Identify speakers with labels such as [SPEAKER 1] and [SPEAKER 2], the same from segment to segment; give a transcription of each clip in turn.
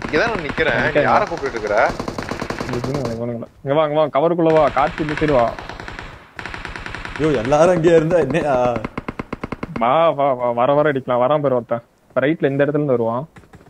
[SPEAKER 1] இங்கதான் நான் நிக்கிறேன்
[SPEAKER 2] Okay.
[SPEAKER 1] யார கூப்பிட்டு இருக்கிற
[SPEAKER 2] இங்க வா இங்க வா கவருக்குள்ள வா காத்து இந்த சைடு வா
[SPEAKER 3] ஐயோ எல்லாரும் அங்கேயே இருந்தா என்ன
[SPEAKER 2] வா வா வா வர வர அடிக்கலாம் வரான் பேர் ஒருத்தன் ரைட்ல இந்த இடத்துல இருந்து வருவான்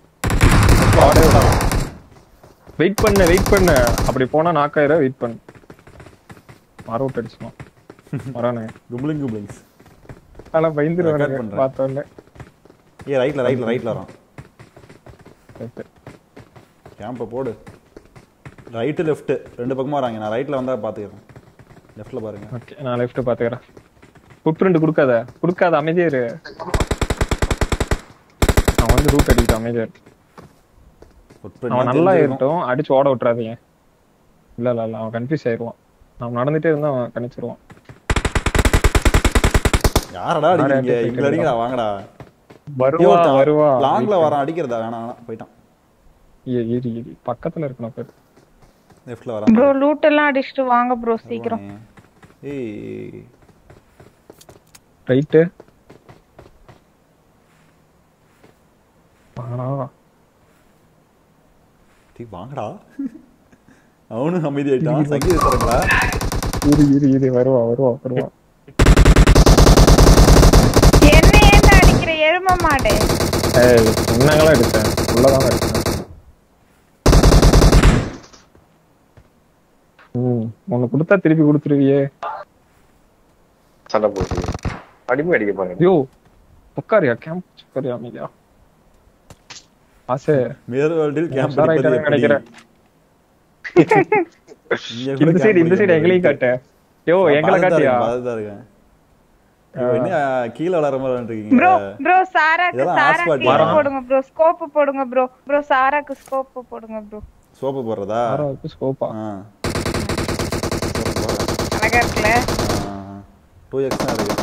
[SPEAKER 2] வெயிட் பண்ணு வெயிட் பண்ணு அப்படி போனா நாக்காயிரம் வெயிட் பண்ணு மர விட்டு அடிச்சுமா வரானுங்க
[SPEAKER 3] கும்பலிங் கும்பலிங்ஸ்
[SPEAKER 2] அதெல்லாம்
[SPEAKER 3] Record
[SPEAKER 2] பயந்துருவானுங்க
[SPEAKER 3] பண்றேன்.
[SPEAKER 2] பார்த்தோன்னே
[SPEAKER 3] ஏ ரைட்ல ரைட்ல ரைட்ல வரான்
[SPEAKER 2] Right.
[SPEAKER 3] கேம்ப போடு ரைட்டு லெஃப்ட் ரெண்டு பக்கமா வராங்க நான் ரைட்ல வந்தா பாத்துக்கிறேன் லெஃப்ட்ல பாருங்க
[SPEAKER 2] ஓகே நான் லெஃப்ட் பாத்துக்கிறேன் ஃபுட் பிரிண்ட் கொடுக்காத கொடுக்காத அமைதியா இரு அவன் வந்து ரூட் அடிக்கிட்டு அமைதியா இரு
[SPEAKER 3] Footprint
[SPEAKER 2] அவன்
[SPEAKER 3] தான்
[SPEAKER 2] நல்லா
[SPEAKER 3] தெரிஞ்சிருக்கும்.
[SPEAKER 2] இருக்கட்டும் அடிச்சு ஓட விட்டுறாதீங்க இல்ல இல்ல இல்ல அவன் கன்ஃபியூஸ் ஆயிருவான் நம்ம நடந்துட்டே இருந்தா அவன் கணிச்சிருவான்
[SPEAKER 3] யாரடா அடிக்கிறீங்க
[SPEAKER 2] யாரையாச்சும்
[SPEAKER 3] இங்க அடிங்கடா வாங்கடா
[SPEAKER 2] வருவா வருவா
[SPEAKER 3] லாங்ல வரான் அடிக்கிறதா வேணாம் வேணாம் போயிட்டான்
[SPEAKER 2] இ- இரு இரு பக்கத்துல இருக்கணும் பேர்
[SPEAKER 3] லெஃப்ட்ல வரான்
[SPEAKER 4] ப்ரோ லூட் எல்லாம் அடிச்சிட்டு வாங்க ப்ரோ சீக்கிரம்
[SPEAKER 3] ஏய்
[SPEAKER 2] ரைட்டு வாங்கடா
[SPEAKER 3] டீ வாங்கடா அவனும் அமைதி ஆயிட்டான் சங்கீத சொல்லுங்களா
[SPEAKER 2] இரு இரு இரு வருவா வருவா வருவா
[SPEAKER 4] என்ன ஏன்டா அடிக்கிற எரும மாடு
[SPEAKER 2] ஏய் சொன்னாங்களா எடுத்தேன் உள்ளதான் எடுத்தேன் ம் உனக்கு கொடுத்தா திருப்பி கொடுத்துருவியே
[SPEAKER 1] சண்டை போட்டு அடிமை அடிக்க பாருங்க
[SPEAKER 2] யோ உட்காரியா கேம்ப் உட்காரியா அமைதியா ஆசை
[SPEAKER 3] மேல்வாழ்வில் கேம்ப்
[SPEAKER 2] உஷார் ஆயிட்டாங்கன்னு நினைக்கிறேன் இந்த சைடு இந்த சைடு எங்களையும் காட்டு யோ எங்களை காட்டியா
[SPEAKER 3] இருக்கேன் ஐயோ, என்ன கீழே விளாடுற மாதிரி
[SPEAKER 4] ப்ரோ
[SPEAKER 3] இருக்கீங்க
[SPEAKER 4] ப்ரோ சாராக்கு
[SPEAKER 3] இதெல்லாம்
[SPEAKER 4] சாராக்கு
[SPEAKER 3] hotspot
[SPEAKER 4] இது
[SPEAKER 2] வரான்.
[SPEAKER 4] போடுங்க ப்ரோ ஸ்கோப் போடுங்க ப்ரோ ப்ரோ சாராக்கு ஸ்கோப் போடுங்க ப்ரோ
[SPEAKER 3] சோப்பு போடுறதா
[SPEAKER 2] யாராவது ஸ்கோப்பா
[SPEAKER 3] ஆ
[SPEAKER 4] அழகா இருக்குல்ல
[SPEAKER 3] டூ எக்ஸ் தான் இருக்கு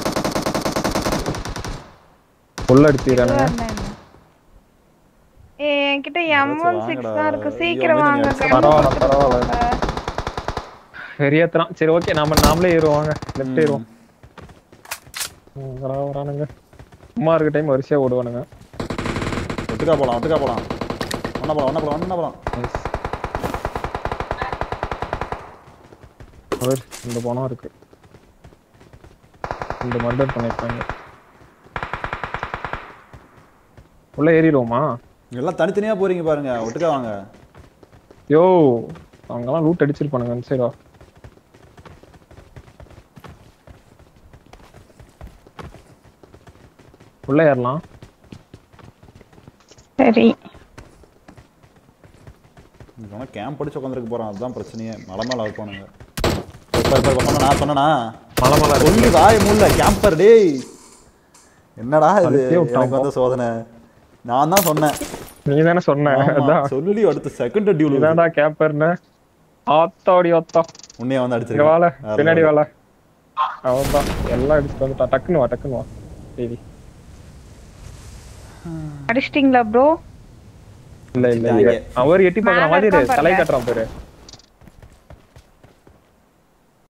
[SPEAKER 2] உள்ள அடிச்சுக்கிறானுங்க
[SPEAKER 4] இதுவா இருந்தா என்ன? ஏய் என்கிட்ட எம் ஒன் சிக்ஸ் தான் இருக்கு
[SPEAKER 3] ஐயோ,
[SPEAKER 4] சீக்கிரம்
[SPEAKER 3] அமைதி
[SPEAKER 4] வாங்க
[SPEAKER 3] நீ
[SPEAKER 4] gun
[SPEAKER 2] பரவாயில்ல,
[SPEAKER 4] கொடுத்துட்டு
[SPEAKER 2] பரவாயில்ல.
[SPEAKER 4] போங்க.
[SPEAKER 2] வெறியாத்துறான் சரி ஓகே நாம நாமளே ஏறுவாங்க லெஃப்ட் ஏறுவோம் ம், வரா வரானுங்க சும்மா இருக்க டைம் வரிசையா ஓடுவானுங்க
[SPEAKER 3] ஒட்டுக்கா போலாம் ஒட்டுக்கா போலாம் ஒண்ணா போலாம் ஒண்ணா போலாம் ஒண்ணா போலாம்
[SPEAKER 2] Nice. அவர் இந்த பணம் இருக்கு இந்த மர்டர் பண்ணிருக்காங்க உள்ள ஏறிடுவோமா
[SPEAKER 3] எல்லாம் தனித்தனியா போறீங்க பாருங்க ஒட்டுக்கா வாங்க
[SPEAKER 2] யோ அவங்கெல்லாம் லூட் அடிச்சிருப்பானுங்க அந்த சைடா உள்ள ஏறலாம்
[SPEAKER 4] சரி
[SPEAKER 3] இவனா கேம்ப் அடிச்சு உட்காந்துருக்க போறான் அதுதான் பிரச்சனையே மலை மேல வைப்பானுங்க இப்ப இப்ப இப்ப சொன்னா நான் சொன்னனா
[SPEAKER 2] மலை மலை
[SPEAKER 3] சொல்லி வாய முல்ல கேம்பர் டேய் என்னடா இது
[SPEAKER 2] அழுத்தியே விட்டான்
[SPEAKER 3] எனக்கு வந்த சோதனை நான் தான் சொன்னேன்
[SPEAKER 2] நீ தானே சொன்ன
[SPEAKER 3] ஆமா,
[SPEAKER 2] அதான்
[SPEAKER 3] சொல்லி அடுத்த செகண்ட் டியூல்
[SPEAKER 2] இதான்டா கேப்பர்னு ஆத்தாடி ஆத்தா
[SPEAKER 3] உன்னைய வந்து
[SPEAKER 2] இங்க வாழ
[SPEAKER 3] அடிச்சிருக்கேன்
[SPEAKER 2] பின்னாடி வாழ அவன்தான் எல்லாம் அடிச்சுட்டு வந்துட்டான் டக்குன்னு வா டக்குன்னு வா சரி
[SPEAKER 4] அடிச்சிட்டீங்களா ப்ரோ
[SPEAKER 2] இல்ல இல்ல
[SPEAKER 3] அடிச்சிட்டாங்க.
[SPEAKER 2] இல்ல அவர் எட்டி பாக்குறான்
[SPEAKER 4] மேல
[SPEAKER 2] மாதிரி
[SPEAKER 4] இருக்கான்
[SPEAKER 2] தலை
[SPEAKER 4] பாருங்க.
[SPEAKER 2] கட்டுறான் பேரு